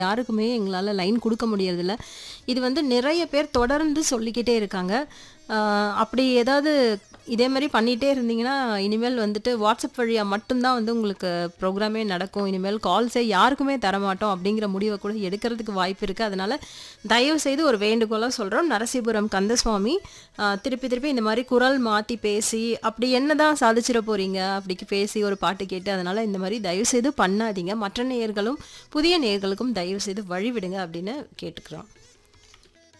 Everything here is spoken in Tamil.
யாருக்குமே எங்களால் லைன் கொடுக்க முடியறதில்ல இது வந்து நிறைய பேர் தொடர்ந்து சொல்லிக்கிட்டே இருக்காங்க ஆஹ் அப்படி ஏதாவது இதே மாதிரி பண்ணிகிட்டே இருந்தீங்கன்னா இனிமேல் வந்துட்டு வாட்ஸ்அப் வழியாக மட்டும்தான் வந்து உங்களுக்கு ப்ரோக்ராமே நடக்கும் இனிமேல் கால்ஸே யாருக்குமே தரமாட்டோம் அப்படிங்கிற முடிவை கூட எடுக்கிறதுக்கு வாய்ப்பு இருக்குது அதனால் தயவு செய்து ஒரு வேண்டுகோளாக சொல்கிறோம் நரசிபுரம் கந்தசுவாமி ஆஹ் திருப்பி திருப்பி இந்த மாதிரி குரல் மாற்றி பேசி அப்படி என்ன தான் சாதிச்சிட போகிறீங்க அப்படி பேசி ஒரு பாட்டு கேட்டு அதனால் இந்த மாதிரி தயவு செய்து பண்ணாதீங்க மற்ற நேயர்களும் புதிய நேயர்களுக்கும் தயவு செய்து வழிவிடுங்க அப்படின்னு கேட்டுக்கிறோம்